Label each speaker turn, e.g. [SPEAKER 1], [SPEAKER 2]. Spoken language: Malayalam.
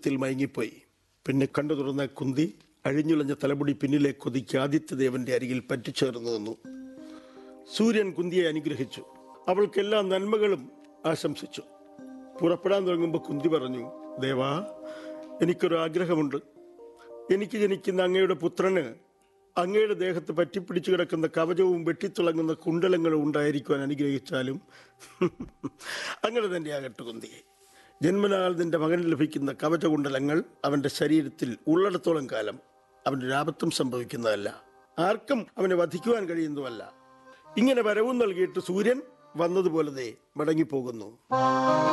[SPEAKER 1] ആനന്ദത്തിൽ മയങ്ങിപ്പോയി പിന്നെ കണ്ടു തുറന്ന കുന്തി അഴിഞ്ഞുളഞ്ഞ തലമുടി പിന്നിലേക്ക് ഒതുക്കി ആദിത്യദേവന്റെ അരികിൽ പറ്റിച്ചേർന്നു നിന്നു സൂര്യൻ കുന്തിയെ അനുഗ്രഹിച്ചു അവൾക്ക് എല്ലാ നന്മകളും ആശംസിച്ചു പുറപ്പെടാൻ തുടങ്ങുമ്പോൾ കുന്തി പറഞ്ഞു ദേവാ എനിക്കൊരു ആഗ്രഹമുണ്ട് എനിക്ക് ജനിക്കുന്ന അങ്ങയുടെ പുത്രന് അങ്ങയുടെ ദേഹത്ത് പറ്റിപ്പിടിച്ചു കിടക്കുന്ന കവചവും വെട്ടിത്തിളങ്ങുന്ന കുണ്ടലങ്ങളും ഉണ്ടായിരിക്കുവാൻ അനുഗ്രഹിച്ചാലും അങ്ങനെ തന്നെ ആകട്ടെ കുന്തി ജന്മനാൽ നിന്റെ മകന് ലഭിക്കുന്ന കവചകുണ്ടലങ്ങൾ അവന്റെ ശരീരത്തിൽ ഉള്ളിടത്തോളം കാലം അവന്റെ ആപത്തും സംഭവിക്കുന്നതല്ല ആർക്കും അവനെ വധിക്കുവാൻ കഴിയുന്നതുമല്ല ഇങ്ങനെ വരവും നൽകിയിട്ട് സൂര്യൻ വന്നതുപോലെ ദേ മടങ്ങിപ്പോകുന്നു